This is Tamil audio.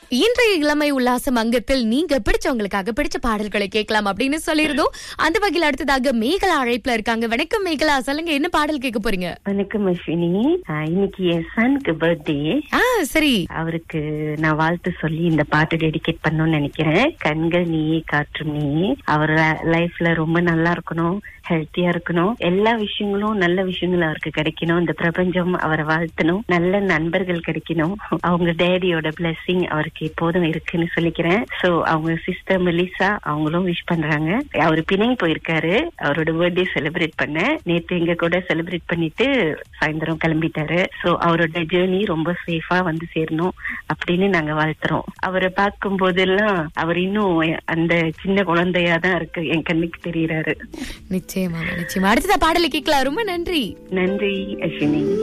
இன்றைய இளமை உல்லாசம் அங்கத்தில் நீங்க பிடிச்சவங்களுக்காக பிடிச்ச பாடல்களை கேட்கலாம் அப்படின்னு சொல்லியிருந்தோம் அந்த வகையில் அடுத்ததாக மேகலா அழைப்புல இருக்காங்க வணக்கம் மேகலா சொல்லுங்க என்ன பாடல் கேட்க போறீங்க வணக்கம் அஸ்வினி ஆஹ் இன்னைக்கு என் சனுக்கு பர்த்டே ஆ சரி அவருக்கு நான் வாழ்த்து சொல்லி இந்த பாட்டு டெடிகேட் பண்ணணும்னு நினைக்கிறேன் கண்கள் நீயே காற்றும் நீயே அவர் லைஃப்ல ரொம்ப நல்லா இருக்கணும் ஹெல்த்தியா இருக்கணும் எல்லா விஷயங்களும் நல்ல விஷயங்களும் அவருக்கு கிடைக்கணும் இந்த பிரபஞ்சம் அவரை வாழ்த்தணும் நல்ல நண்பர்கள் கிடைக்கணும் அவங்க டேடியோட பிளெஸிங் அவருக்கு எப்போதும் இருக்குன்னு சொல்லிக்கிறேன் சோ அவங்க சிஸ்டர் மெலிசா அவங்களும் விஷ் பண்றாங்க அவர் பிணைங் போயிருக்காரு அவரோட பர்த்டே செலிப்ரேட் பண்ண நேத்து எங்க கூட செலிப்ரேட் பண்ணிட்டு சாயந்தரம் கிளம்பிட்டாரு சோ அவரோட ஜேர்னி ரொம்ப சேஃபா வந்து சேரணும் அப்படின்னு நாங்க வாழ்த்துறோம் அவரை பார்க்கும் போதெல்லாம் அவர் இன்னும் அந்த சின்ன குழந்தையா தான் இருக்கு என் கண்ணுக்கு தெரியறாரு நிச்சயமா நிச்சயமா அடுத்ததா பாடலை கேட்கலாம் ரொம்ப நன்றி நன்றி அஸ்வினி